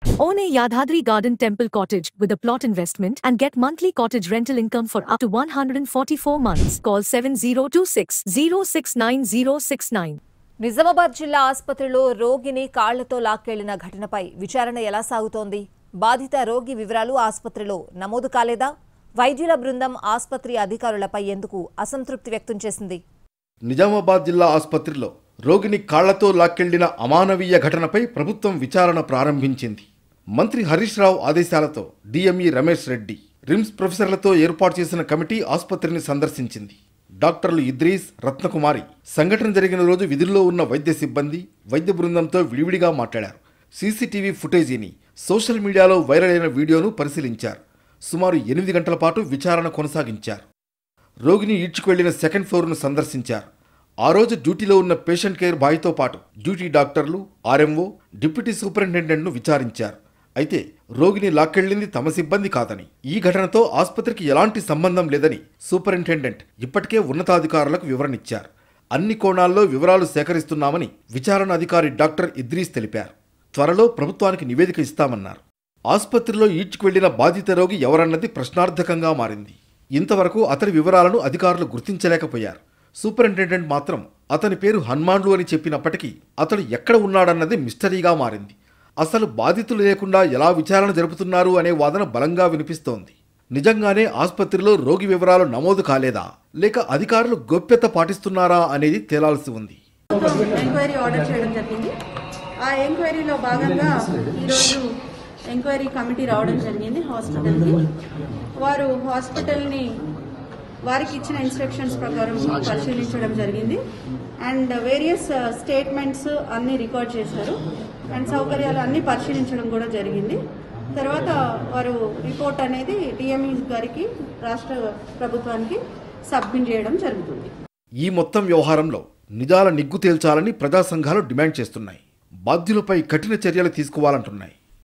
Own a Yadadri Garden Temple cottage with a plot investment and get monthly cottage rental income for up to 144 months. Call 7026 069069. Nizamabad జిల్లా ఆసుపత్రిలో రోగిని కాళ్లతో లాక్కెళ్లిన ఘటనపై విచారణ ఎలా సాగుతోంది బాధిత రోగి వివరాలు ఆసుపత్రిలో నమోదు కాలేదా వైద్యుల బృందం ఆసుపత్రి అధికారులపై ఎందుకు అసంతృప్తి వ్యక్తం చేసింది నిజామాబాద్ జిల్లా ఆసుపత్రిలో రోగిని కాళ్లతో లాక్కెళ్లిన అమానవీయ ఘటనపై ప్రభుత్వం విచారణ ప్రారంభించింది మంత్రి హరీష్ రావు ఆదేశాలతో డిఎంఈ రమేష్ రెడ్డి రిమ్స్ ప్రొఫెసర్లతో ఏర్పాటు చేసిన కమిటీ ఆసుపత్రిని సందర్శించింది డాక్టర్లు ఇద్రీస్ రత్నకుమారి సంఘటన జరిగిన రోజు విధుల్లో ఉన్న వైద్య సిబ్బంది వైద్య బృందంతో విడివిడిగా మాట్లాడారు సీసీటీవీ ఫుటేజీని సోషల్ మీడియాలో వైరల్ అయిన వీడియోను పరిశీలించారు సుమారు ఎనిమిది గంటల పాటు విచారణ కొనసాగించారు రోగిని ఈడ్చుకువెళ్లిన సెకండ్ ఫ్లోర్ను సందర్శించారు ఆ రోజు డ్యూటీలో ఉన్న పేషెంట్ కేర్ బాయ్తో పాటు డ్యూటీ డాక్టర్లు ఆర్ఎంఓ డిప్యూటీ సూపరింటెండెంట్ను విచారించారు అయితే రోగిని లాక్కెళ్లింది తమ సిబ్బంది కాదని ఈ ఘటనతో ఆసుపత్రికి ఎలాంటి సంబంధం లేదని సూపరింటెండెంట్ ఇప్పటికే ఉన్నతాధికారులకు వివరణిచ్చారు అన్ని కోణాల్లో వివరాలు సేకరిస్తున్నామని విచారణ అధికారి డాక్టర్ ఇద్రీస్ తెలిపారు త్వరలో ప్రభుత్వానికి నివేదిక ఇస్తామన్నారు ఆసుపత్రిలో ఈడ్చుకువెళ్లిన బాధిత రోగి ఎవరన్నది ప్రశ్నార్థకంగా మారింది ఇంతవరకు అతని వివరాలను అధికారులు గుర్తించలేకపోయారు సూపరింటెండెంట్ మాత్రం అతని పేరు హనుమాన్లు అని చెప్పినప్పటికీ అతడు ఎక్కడ ఉన్నాడన్నది మిస్టరీగా మారింది అసలు బాధితులు లేకుండా ఎలా విచారణ జరుపుతున్నారు అనే వాదన బలంగా వినిపిస్తోంది నిజంగానే ఆసుపత్రిలో రోగి వివరాలు నమోదు కాలేదా లేక అధికారులు గోప్యత పాటిస్తున్నారా అనేది తేలాల్సి ఉంది ఎంక్వైరీ ఆర్డర్ చేయడం జరిగింది ఆ ఎంక్వైరీలో భాగంగా ఈరోజు ఎంక్వైరీ కమిటీ రావడం జరిగింది హాస్పిటల్కి వారు హాస్పిటల్ని వారికి ఇచ్చిన ఇన్స్ట్రక్షన్స్ ప్రకారం పరిశీలించడం జరిగింది అండ్ వేరియస్ స్టేట్మెంట్స్ అన్నీ రికార్డ్ చేశారు అండ్ సౌకర్యాలు అన్నీ పరిశీలించడం కూడా జరిగింది తర్వాత వారు రిపోర్ట్ అనేది డిఎంఈ గారికి రాష్ట్ర ప్రభుత్వానికి సబ్మిట్ చేయడం జరుగుతుంది ఈ మొత్తం వ్యవహారంలో నిజాల నిగ్గు తేల్చాలని ప్రజా సంఘాలు డిమాండ్ చేస్తున్నాయి బాధ్యులపై కఠిన చర్యలు తీసుకోవాలంటున్నాయి